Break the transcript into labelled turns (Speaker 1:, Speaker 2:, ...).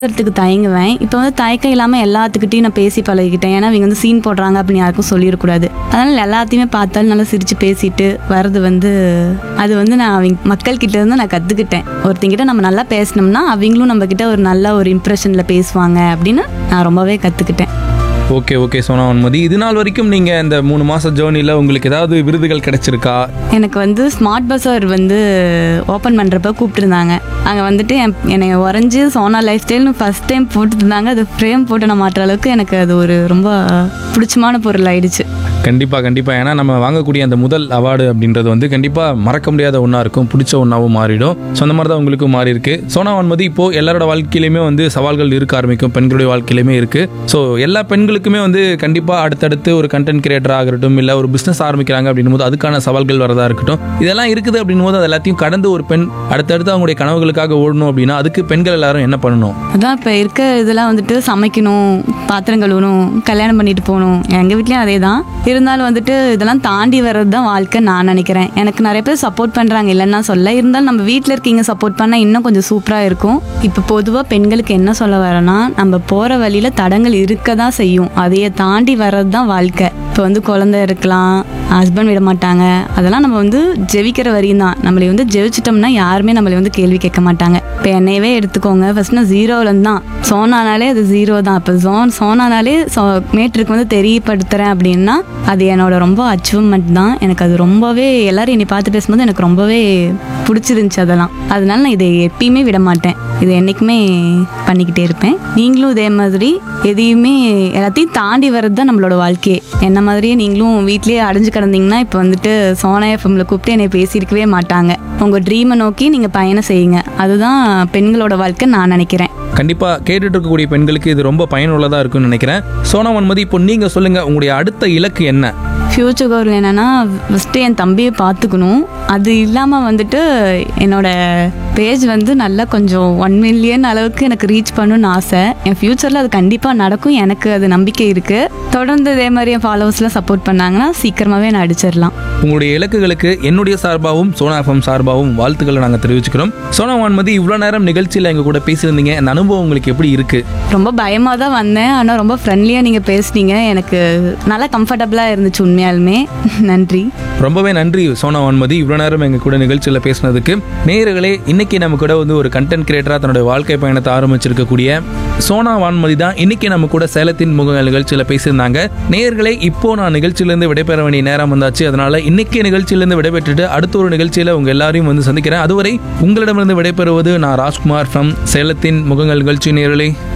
Speaker 1: பேசுறதுக்கு தயங்குவேன் இப்போ வந்து தயக்கம் இல்லாமல் எல்லாத்துக்கிட்டையும் நான் பேசி பழகிக்கிட்டேன் ஏன்னா இவங்க வந்து சீன் போடுறாங்க அப்படின்னு யாருக்கும் சொல்லிடக்கூடாது அதனால எல்லாத்தையுமே பார்த்தாலும் நல்லா சிரிச்சு பேசிட்டு வர்றது வந்து அது வந்து நான் அவங்க மக்கள் கிட்ட இருந்து நான் கற்றுக்கிட்டேன் ஒருத்தங்கிட்ட நம்ம நல்லா பேசினோம்னா அவங்களும் நம்ம கிட்ட ஒரு நல்ல ஒரு இம்ப்ரெஷனில் பேசுவாங்க அப்படின்னு நான் ரொம்பவே கற்றுக்கிட்டேன்
Speaker 2: ஓகே ஓகே சோனா வன்மதி இது நாள் வரைக்கும் நீங்க இந்த மூணு மாச ஜேர்னில உங்களுக்கு ஏதாவது விருதுகள் கிடைச்சிருக்கா
Speaker 1: எனக்கு வந்து ஸ்மார்ட் பஸார் வந்து ஓப்பன் பண்ணுறப்ப கூப்பிட்டுருந்தாங்க அங்கே வந்துட்டு என் என்னை உறைஞ்சி சோனா லைஃப் ஸ்டைல்னு ஃபஸ்ட் டைம் போட்டுருந்தாங்க அது ஃப்ரேம் போட்டு நான் மாட்டுற அளவுக்கு எனக்கு அது ஒரு ரொம்ப பிடிச்சமான பொருள் ஆயிடுச்சு
Speaker 2: கண்டிப்பா கண்டிப்பா ஏன்னா நம்ம வாங்கக்கூடிய அந்த முதல் அவார்டு அப்படின்றது வந்து கண்டிப்பா மறக்க முடியாத ஒன்றா இருக்கும் பிடிச்ச ஒன்றாவும் மாறிடும் ஸோ அந்த மாதிரி தான் உங்களுக்கும் மாறி இருக்கு சோனா வன்மதி இப்போ எல்லாரோட வாழ்க்கையிலுமே வந்து சவால்கள் இருக்க ஆரம்பிக்கும் பெண்களுடைய வாழ்க்கையிலுமே இருக்கு ஸோ எல்லா பெண்களுக்குமே வந்து கண்டிப்பா அடுத்தடுத்து ஒரு கண்டென்ட் கிரியேட்டர் ஆகட்டும் இல்லை ஒரு பிஸ்னஸ் ஆரம்பிக்கிறாங்க அப்படின்னும் போது அதுக்கான சவால்கள் வரதா இருக்கட்டும் இதெல்லாம் இருக்குது அப்படின்னும் போது அது எல்லாத்தையும் கடந்து ஒரு பெண் அடுத்தடுத்து அவங்களுடைய கனவுகளுக்காக ஓடணும் அப்படின்னா அதுக்கு பெண்கள் எல்லாரும் என்ன பண்ணணும்
Speaker 1: அதான் இப்போ இருக்க இதெல்லாம் வந்துட்டு சமைக்கணும் பாத்திரம் கழுவணும் கல்யாணம் பண்ணிட்டு போகணும் எங்கள் வீட்லேயும் அதே தான் இருந்தாலும் வந்துட்டு இதெல்லாம் தாண்டி வர்றது தான் வாழ்க்கை நான் நினைக்கிறேன் எனக்கு நிறைய பேர் சப்போர்ட் பண்ணுறாங்க இல்லைன்னா சொல்ல இருந்தாலும் நம்ம வீட்டில் இருக்கீங்க சப்போர்ட் பண்ணால் இன்னும் கொஞ்சம் சூப்பராக இருக்கும் இப்போ பொதுவாக பெண்களுக்கு என்ன சொல்ல வரேன்னா நம்ம போகிற வழியில் தடங்கள் இருக்க தான் செய்யும் அதையே தாண்டி வர்றது தான் வாழ்க்கை இப்போ வந்து குழந்தை இருக்கலாம் ஹஸ்பண்ட் விட மாட்டாங்க அதெல்லாம் நம்ம வந்து ஜெபிக்கிற வரையும் தான் நம்மளை வந்து ஜெயிச்சிட்டோம்னா யாருமே நம்மளை வந்து கேள்வி கேட்க மாட்டாங்க இப்போ என்னையவே எடுத்துக்கோங்க ஃபர்ஸ்ட் நான் ஜீரோலேருந்து தான் சோனானாலே அது ஜீரோ தான் இப்போ ஜோன் சோனானாலே சோ மேட்ருக்கு வந்து தெரியப்படுத்துகிறேன் அப்படின்னா அது என்னோட ரொம்ப அச்சீவ்மெண்ட் தான் எனக்கு அது ரொம்பவே எல்லாரும் என்னை பார்த்து பேசும்போது எனக்கு ரொம்பவே பிடிச்சிருந்துச்சு அதெல்லாம் அதனால நான் இதை எப்பயுமே விட மாட்டேன் இதை என்றைக்குமே பண்ணிக்கிட்டே இருப்பேன் நீங்களும் இதே மாதிரி எதையுமே எல்லாத்தையும் தாண்டி வர்றது தான் நம்மளோட வாழ்க்கையே என்ன மாதிரியே நீங்களும் வீட்லயே அடைஞ்சு கிடந்தீங்கன்னா இப்போ வந்துட்டு சோனா எஃப்எம்ல கூப்பிட்டு என்னை பேசியிருக்கவே மாட்டாங்க உங்கள் ட்ரீமை நோக்கி நீங்கள் பயணம் செய்யுங்க அதுதான் பெண்களோட வாழ்க்கை நான் நினைக்கிறேன்
Speaker 2: கண்டிப்பா கேட்டுட்டு இருக்கக்கூடிய பெண்களுக்கு இது ரொம்ப பயனுள்ளதா இருக்கும்னு நினைக்கிறேன் சோனா வன்மதி இப்போ நீங்க சொல்லுங்க உங்களுடைய அடுத்த இலக்கு என்ன
Speaker 1: ஃப்யூச்சர் கோல் என்னன்னா ஃபஸ்ட்டு என் தம்பியை பார்த்துக்கணும் அது இல்லாமல் வந்துட்டு என்னோட பேஜ் வந்து நல்லா கொஞ்சம் ஒன் மில்லியன் அளவுக்கு எனக்கு ரீச் பண்ணணும்னு ஆசை என் ஃப்யூச்சரில் அது கண்டிப்பாக நடக்கும் எனக்கு அது நம்பிக்கை இருக்குது தொடர்ந்து இதே மாதிரி என் ஃபாலோவர்ஸ்லாம் சப்போர்ட் பண்ணாங்கன்னா சீக்கிரமாகவே நான் அடிச்சிடலாம்
Speaker 2: உங்களுடைய இலக்குகளுக்கு என்னுடைய சார்பாகவும் சோனா எஃப்எம் சார்பாகவும் வாழ்த்துக்களை நாங்கள் தெரிவிச்சுக்கிறோம் சோனா வான்மதி இவ்வளோ நேரம் நிகழ்ச்சியில் எங்க கூட பேசியிருந்தீங்க அந்த அனுபவம் உங்களுக்கு எப்படி இருக்கு
Speaker 1: ரொம்ப பயமாக தான் வந்தேன் ஆனால் ரொம்ப ஃப்ரெண்ட்லியாக நீங்கள் பேசுனீங்க எனக்கு நல்லா கம்ஃபர்டபுளாக இருந்துச்சு உண்மையாலுமே நன்றி
Speaker 2: ரொம்பவே நன்றி சோனா வான்மதி இவ்வளோ நேரம் எங்க கூட நிகழ்ச்சியில் பேசினதுக்கு நேயர்களே இன்னைக்கு நம்ம கூட வந்து ஒரு கண்டென்ட் கிரியேட்டராக தன்னுடைய வாழ்க்கை பயணத்தை ஆரம்பிச்சிருக்கக்கூடிய சோனா வான்மதி தான் இன்னைக்கு நம்ம கூட சேலத்தின் முக நிகழ்ச்சியில் பேசியிருந்தாங்க நேயர்களே இப்போ நான் நிகழ்ச்சியிலேருந்து விடைபெற வேண்டிய நேரம் வந்தாச்சு அதனால இன்னைக்கு நிகழ்ச்சியிலேருந்து விடைபெற்றுட்டு அடுத்த ஒரு நிகழ்ச்சியில் உங்க எல்லாரையும் வந்து சந்திக்கிறேன் அதுவரை உங்களிடமிருந்து விடைபெறுவது நான் ராஜ்குமார் ஃப்ரம் சேலத்தின் முகங்கள் நிகழ்ச்சி நேயர்களே